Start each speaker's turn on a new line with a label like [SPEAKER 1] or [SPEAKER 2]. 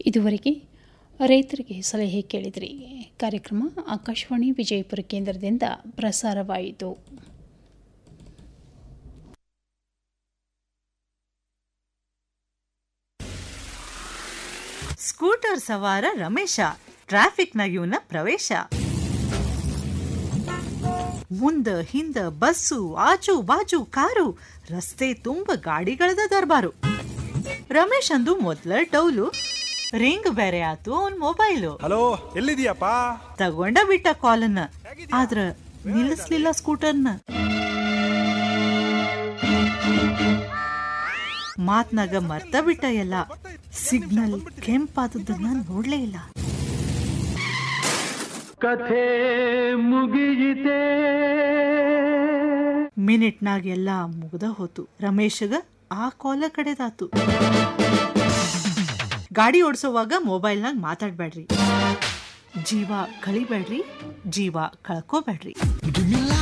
[SPEAKER 1] ಇದುವರೆಗೆ ರೈತರಿಗೆ ಸಲಹೆ ಕೇಳಿದ್ರಿ ಕಾರ್ಯಕ್ರಮ ಆಕಾಶವಾಣಿ ವಿಜಯಪುರ ಕೇಂದ್ರದಿಂದ ಪ್ರಸಾರವಾಯಿತು
[SPEAKER 2] ಸ್ಕೂಟರ್ ಸವಾರ ರಮೇಶ ಟ್ರಾಫಿಕ್ನ ಇವನ ಪ್ರವೇಶ ಮುಂದ ಹಿಂದ ಬಸ್ಸು ಆಜು ಬಾಜು ಕಾರು ರಸ್ತೆ ತುಂಬ ಗಾಡಿಗಳದ ದರ್ಬಾರು ರಮೇಶ್ ಅಂದು ಮೊದ್ಲ ಡೌಲು ರಿಂಗ್ ಬೇರೆ ಆತು ಅವನ್ ಮೊಬೈಲು
[SPEAKER 3] ಹಲೋ ಎಲ್ಲಿದೀಯಪ್ಪ
[SPEAKER 2] ತಗೊಂಡ ಬಿಟ್ಟ ಕಾಲನ್ನ ಆದ್ರ ನಿಲ್ಲಿಸ್ಲಿಲ್ಲ ಸ್ಕೂಟರ್ನ ಮಾತ್ನಾಗ ಮರ್ತ ಬಿಟ್ಟ ಎಲ್ಲ ಸಿಗ್ನಲ್ ಕೆಂಪಾದದ್ದನ್ನ ನೋಡ್ಲೇ ಇಲ್ಲ
[SPEAKER 4] ಕಥೆ ಮುಗಿಯಿತೆ
[SPEAKER 2] ಮಿನಿಟ್ನಾಗ ಎಲ್ಲ ಮುಗ್ದ ಹೋತು ರಮೇಶಗ ಆ ಕಾಲ ಕಡೆದಾತು ಗಾಡಿ ಓಡಿಸೋವಾಗ ಮೊಬೈಲ್ನಾಗ ಮಾತಾಡ್ಬೇಡ್ರಿ ಜೀವ ಕಳಿಬೇಡ್ರಿ ಜೀವ ಕಳ್ಕೋಬೇಡ್ರಿ